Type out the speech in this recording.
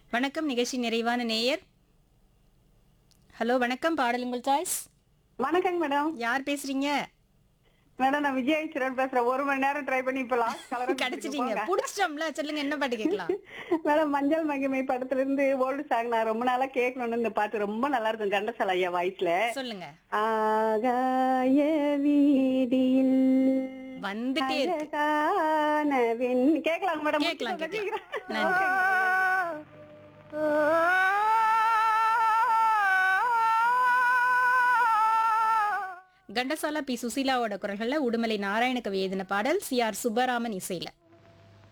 வணக்கம் நிகழ்ச்சி நிறைவான நேயர் ஹலோ வணக்கம் பாடல் உங்கள் சாய்ஸ் வணக்கங்க மேடம் யார் பேசுறீங்க மேடம் நான் விஜய் ஈஸ்வரன் பேசுறேன் ஒரு மணி நேரம் ட்ரை பண்ணி இப்ப லாஸ்ட் கலர் கிடைச்சிட்டீங்க புடிச்சிட்டோம்ல சொல்லுங்க என்ன பாட்டு கேட்கலாம் மேடம் மஞ்சள் மகிமை படத்துல இருந்து ஓல்டு சாங் நான் ரொம்ப நாளா கேட்கணும்னு இந்த பாட்டு ரொம்ப நல்லா இருக்கும் கண்டசால ஐயா வாய்ஸ்ல சொல்லுங்க ஆகாய வீதியில் வந்துட்டே இருக்கு அழகான வெண் கேட்கலாம் மேடம் கேட்கலாம், கேட்கலாம். கண்டசாலா பி சுசீலாவோட குரல்கள்ல உடுமலை நாராயண கவி எழுதின பாடல் சி ஆர் சுப்பராமன் இசையில